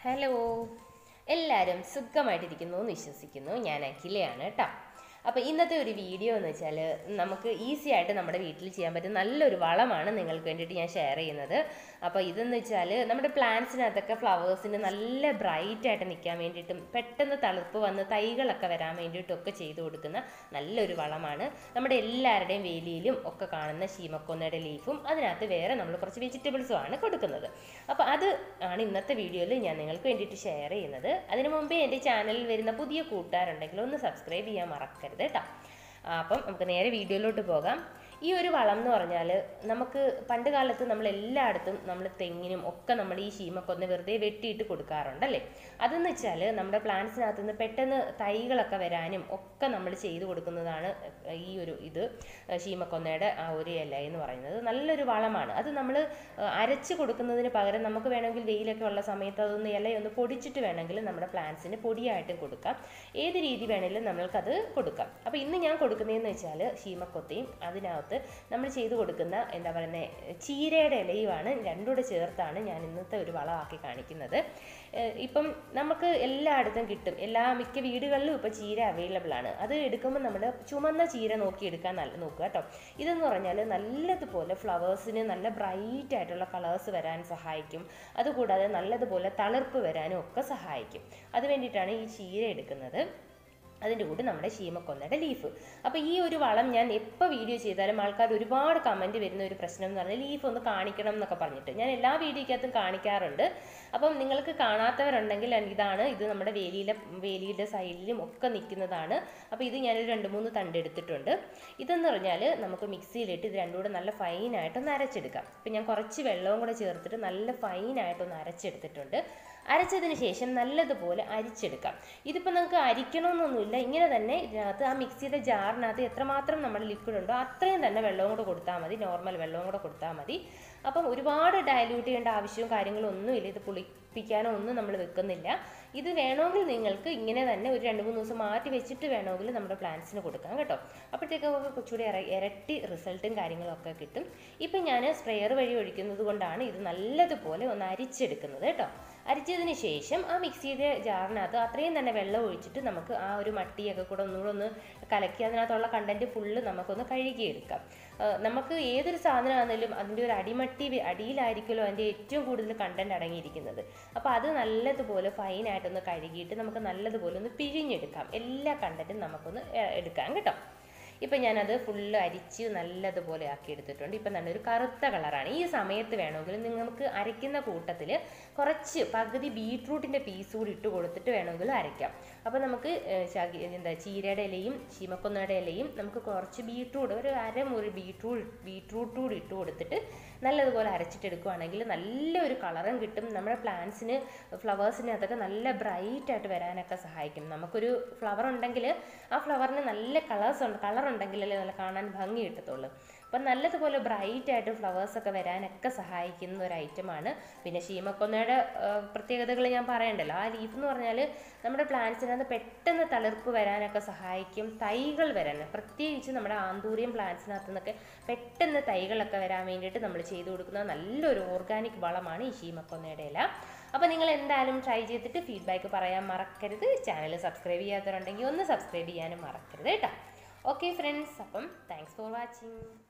hello എല്ലാവരും സുഖമായിട്ടിരിക്കുന്നു എന്ന് വിശ്വസിക്കുന്നു ഞാൻ അഖിലയാണ് കേട്ടോ അപ്പോൾ ഇന്നത്തെ ഒരു വീഡിയോ എന്ന് വെച്ചാൽ നമുക്ക് ഈസി ആയിട്ട് നമ്മുടെ വീട്ടിൽ ചെയ്യാൻ പറ്റുന്ന നല്ലൊരു വളമാണ് നിങ്ങൾക്ക് വേണ്ടിയിട്ട് ഞാൻ ഷെയർ ചെയ്യുന്നത് അപ്പോൾ ഇതെന്ന് വെച്ചാൽ നമ്മുടെ പ്ലാന്റ്സിനകത്തൊക്കെ ഫ്ലവേഴ്സിന് നല്ല ബ്രൈറ്റ് ആയിട്ട് നിൽക്കാൻ വേണ്ടിയിട്ടും പെട്ടെന്ന് തളിർപ്പ് വന്ന് തൈകളൊക്കെ വരാൻ വേണ്ടിയിട്ടൊക്കെ ചെയ്തു കൊടുക്കുന്ന നല്ലൊരു വളമാണ് നമ്മുടെ എല്ലാവരുടെയും വേലിയിലും ഒക്കെ കാണുന്ന ശീമക്കൊന്നയുടെ ലീഫും അതിനകത്ത് വേറെ നമ്മൾ കുറച്ച് വെജിറ്റബിൾസും ആണ് കൊടുക്കുന്നത് അപ്പോൾ അത് ആണ് ഇന്നത്തെ വീഡിയോയിൽ ഞാൻ നിങ്ങൾക്ക് വേണ്ടിയിട്ട് ഷെയർ ചെയ്യുന്നത് അതിനു മുമ്പേ എൻ്റെ ചാനലിൽ വരുന്ന പുതിയ കൂട്ടുകാരുണ്ടെങ്കിൽ ഒന്ന് സബ്സ്ക്രൈബ് ചെയ്യാൻ മറക്കരുത് കേട്ടോ ആ, അപ്പം നമുക്ക് നേരെ വീഡിയോയിലോട്ട് പോകാം ഈ ഒരു വളം എന്ന് പറഞ്ഞാൽ നമുക്ക് പണ്ട് കാലത്ത് നമ്മൾ എല്ലായിടത്തും നമ്മൾ തെങ്ങിനും ഒക്കെ നമ്മൾ ഈ ശീമക്കൊന്ന് വെറുതെ വെട്ടിയിട്ട് കൊടുക്കാറുണ്ടല്ലേ അതെന്ന് വെച്ചാൽ നമ്മുടെ പ്ലാന്റ്സിനകത്ത് നിന്ന് പെട്ടെന്ന് തൈകളൊക്കെ വരാനും ഒക്കെ നമ്മൾ ചെയ്തു കൊടുക്കുന്നതാണ് ഈ ഒരു ഇത് ശീമക്കൊന്നയുടെ ആ ഒരു ഇല എന്ന് പറയുന്നത് നല്ലൊരു വളമാണ് അത് നമ്മൾ അരച്ച് കൊടുക്കുന്നതിന് പകരം നമുക്ക് വേണമെങ്കിൽ വെയിലൊക്കെ ഉള്ള സമയത്ത് അതൊന്ന് ഇലയൊന്ന് പൊടിച്ചിട്ട് വേണമെങ്കിൽ നമ്മുടെ പ്ലാന്റ്സിന് പൊടിയായിട്ട് കൊടുക്കാം ഏത് രീതി വേണമെങ്കിലും നമ്മൾക്കത് കൊടുക്കാം അപ്പോൾ ഇന്ന് ഞാൻ കൊടുക്കുന്നതെന്ന് വെച്ചാൽ ശീമക്കൊത്തയും അതിനകത്ത് നമ്മൾ ചെയ്തു കൊടുക്കുന്ന എന്താ പറയുന്നത് ചീരയുടെ ഇലയുമാണ് രണ്ടും കൂടെ ചേർത്താണ് ഞാൻ ഇന്നത്തെ ഒരു വളമാക്കി കാണിക്കുന്നത് ഏഹ് ഇപ്പം നമുക്ക് എല്ലായിടത്തും കിട്ടും എല്ലാ മിക്ക വീടുകളിലും ഇപ്പോൾ ചീര അവൈലബിൾ ആണ് അത് എടുക്കുമ്പോൾ നമ്മൾ ചുമന്ന ചീര നോക്കി എടുക്കാൻ നല്ല നോക്കുക കേട്ടോ ഇതെന്ന് പറഞ്ഞാൽ നല്ലതുപോലെ ഫ്ലവേഴ്സിന് നല്ല ബ്രൈറ്റ് ആയിട്ടുള്ള കളേഴ്സ് വരാൻ സഹായിക്കും അതുകൂടാതെ നല്ലതുപോലെ തളിർപ്പ് വരാനും ഒക്കെ സഹായിക്കും അത് വേണ്ടിയിട്ടാണ് ഈ ചീര എടുക്കുന്നത് അതിൻ്റെ കൂടെ നമ്മുടെ ശീമക്കൊന്നയുടെ ലീഫ് അപ്പോൾ ഈ ഒരു വളം ഞാൻ എപ്പോൾ വീഡിയോ ചെയ്താലും ആൾക്കാർ ഒരുപാട് കമൻറ്റ് വരുന്ന ഒരു പ്രശ്നം എന്ന് പറഞ്ഞാൽ ലീഫ് ഒന്ന് കാണിക്കണം എന്നൊക്കെ പറഞ്ഞിട്ട് ഞാൻ എല്ലാ വീഡിയോക്കകത്തും കാണിക്കാറുണ്ട് അപ്പം നിങ്ങൾക്ക് കാണാത്തവരുണ്ടെങ്കിൽ ഇതാണ് ഇത് നമ്മുടെ വേലിയിലെ വേലിയുടെ സൈഡിലും ഒക്കെ നിൽക്കുന്നതാണ് അപ്പോൾ ഇത് ഞാനൊരു രണ്ട് മൂന്ന് തണ്ട് എടുത്തിട്ടുണ്ട് ഇതെന്ന് പറഞ്ഞാൽ നമുക്ക് മിക്സിയിലിട്ട് ഇത് രണ്ടും കൂടെ നല്ല ഫൈനായിട്ടൊന്ന് അരച്ചെടുക്കാം ഇപ്പം ഞാൻ കുറച്ച് വെള്ളവും കൂടെ ചേർത്തിട്ട് നല്ല ഫൈനായിട്ടൊന്ന് അരച്ചെടുത്തിട്ടുണ്ട് അരച്ചതിന് ശേഷം നല്ലതുപോലെ അരിച്ചെടുക്കാം ഇതിപ്പോൾ നമുക്ക് അരിക്കണമെന്നൊന്നുമില്ല ഇങ്ങനെ തന്നെ ഇതിനകത്ത് ആ മിക്സിയുടെ ജാറിനകത്ത് എത്രമാത്രം നമ്മുടെ ലിക്വിഡ് ഉണ്ടോ അത്രയും തന്നെ വെള്ളവും കൂടെ കൊടുത്താൽ മതി നോർമൽ വെള്ളവും കൂടെ കൊടുത്താൽ മതി അപ്പം ഒരുപാട് ഡയല്യൂട്ട് ചെയ്യേണ്ട ആവശ്യവും കാര്യങ്ങളും ഒന്നുമില്ല ഇത് പുളിപ്പിക്കാനോ ഒന്നും നമ്മൾ വെക്കുന്നില്ല ഇത് വേണമെങ്കിൽ നിങ്ങൾക്ക് ഇങ്ങനെ തന്നെ ഒരു രണ്ട് മൂന്ന് ദിവസം മാറ്റി വെച്ചിട്ട് വേണമെങ്കിൽ നമ്മുടെ പ്ലാന്റ്സിന് കൊടുക്കാം കേട്ടോ അപ്പോഴത്തേക്കൊക്കെ കുറച്ചുകൂടി ഇര- ഇരട്ടി റിസൾട്ടും കാര്യങ്ങളും ഒക്കെ കിട്ടും ഇപ്പം ഞാൻ സ്പ്രെയർ വഴി ഒഴിക്കുന്നത് കൊണ്ടാണ് ഇത് നല്ലതുപോലെ ഒന്ന് അരിച്ചെടുക്കുന്നത് കേട്ടോ അരിച്ചതിന് ശേഷം ആ മിക്സിയുടെ ജാറിനകത്ത് അത്രയും തന്നെ വെള്ളം ഒഴിച്ചിട്ട് നമുക്ക് ആ ഒരു മട്ടിയൊക്കെ കൂടെ ഒന്നുകൂടെ ഒന്ന് കലക്കി അതിനകത്തുള്ള കണ്ടന്റ് ഫുള്ള് നമുക്കൊന്ന് കഴുകിയെടുക്കാം ആ, നമുക്ക് ഏതൊരു സാധനമാണെങ്കിലും അതിൻ്റെ ഒരു അടിമട്ടി വെ- അടിയിലായിരിക്കുമല്ലോ അതിൻ്റെ ഏറ്റവും കൂടുതൽ കണ്ടന്റ് അടങ്ങിയിരിക്കുന്നത് അപ്പോൾ അത് നല്ലതുപോലെ ഫൈനായിട്ടൊന്ന് കഴുകിയിട്ട് നമുക്ക് നല്ലതുപോലെ ഒന്ന് പിഴിഞ്ഞെടുക്കാം എല്ലാ കണ്ടന്റും നമുക്കൊന്ന് എ- എടുക്കാം കേട്ടോ ഇപ്പം ഞാനത് ഫുള്ള് അരിച്ച് നല്ലതുപോലെ ആക്കി എടുത്തിട്ടുണ്ട് ഇപ്പം തന്നെ ഒരു കറുത്ത കളറാണ് ഈ സമയത്ത് വേണമെങ്കിൽ നിങ്ങൾക്ക് അരയ്ക്കുന്ന കൂട്ടത്തിൽ കുറച്ച് പകുതി ബീട്രൂട്ടിൻ്റെ പീസ് കൂടി ഇട്ട് കൊടുത്തിട്ട് വേണമെങ്കിൽ അരയ്ക്കാം അപ്പോൾ നമുക്ക് ഏഹ്, ശകി എന്താ ചീരയുടെ ഇലയും ശീമക്കൊന്നയുടെ ഇലയും നമുക്ക് കുറച്ച് ബീട്രൂട്ട് ഒരു അരമുറി ബീട്രൂട്ട് ബീട്രൂട്ട് കൂടി ഇട്ട് കൊടുത്തിട്ട് നല്ലതുപോലെ അരച്ചിട്ടെടുക്കുകയാണെങ്കിൽ നല്ലൊരു കളറും കിട്ടും നമ്മുടെ പ്ലാന്റ്സിന് ഫ്ലവേഴ്സിനകത്തൊക്കെ നല്ല ബ്രൈറ്റ് ആയിട്ട് വരാനൊക്കെ സഹായിക്കും നമുക്കൊരു ഫ്ലവർ ഉണ്ടെങ്കിൽ ആ ഫ്ലവറിന് നല്ല കളേഴ്സ് ഉണ്ട് കളർ ഉണ്ടെങ്കിലല്ലേ നല്ല കാണാൻ ഭംഗി കിട്ടത്തുള്ളൂ അപ്പം നല്ലതുപോലെ ബ്രൈറ്റ് ആയിട്ട് ഫ്ലവേഴ്സ് ഒക്കെ വരാനൊക്കെ സഹായിക്കുന്ന ഒരു ഐറ്റമാണ് പിന്നെ ശീമക്കൊന്നയുടെ പ്രത്യേകതകൾ ഞാൻ പറയണ്ടല്ലോ ആ ലീഫ് എന്ന് പറഞ്ഞാൽ നമ്മുടെ പ്ലാന്റ്സിനകത്ത് പെട്ടെന്ന് തളിർപ്പ് വരാനൊക്കെ സഹായിക്കും തൈകൾ വരാൻ പ്രത്യേകിച്ച് നമ്മുടെ ആന്തൂറിയം പ്ലാന്റ്സിനകത്ത് നിന്നൊക്കെ പെട്ടെന്ന് തൈകളൊക്കെ വരാൻ വേണ്ടിയിട്ട് നമ്മൾ ചെയ്തു കൊടുക്കുന്ന നല്ലൊരു ഓർഗാനിക് വളമാണ് ഈ ശീമക്കൊന്നയുടെ ഇല അപ്പോൾ നിങ്ങൾ എന്തായാലും ട്രൈ ചെയ്തിട്ട് ഫീഡ്ബാക്ക് പറയാൻ മറക്കരുത് ചാനൽ സബ്സ്ക്രൈബ് ചെയ്യാത്തവരുണ്ടെങ്കിൽ ഒന്ന് സബ്സ്ക്രൈബ് ചെയ്യാനും മറക്കരുത് കേട്ടോ ഓക്കെ ഫ്രണ്ട്സ് അപ്പം താങ്ക്സ് ഫോർ വാച്ചിങ്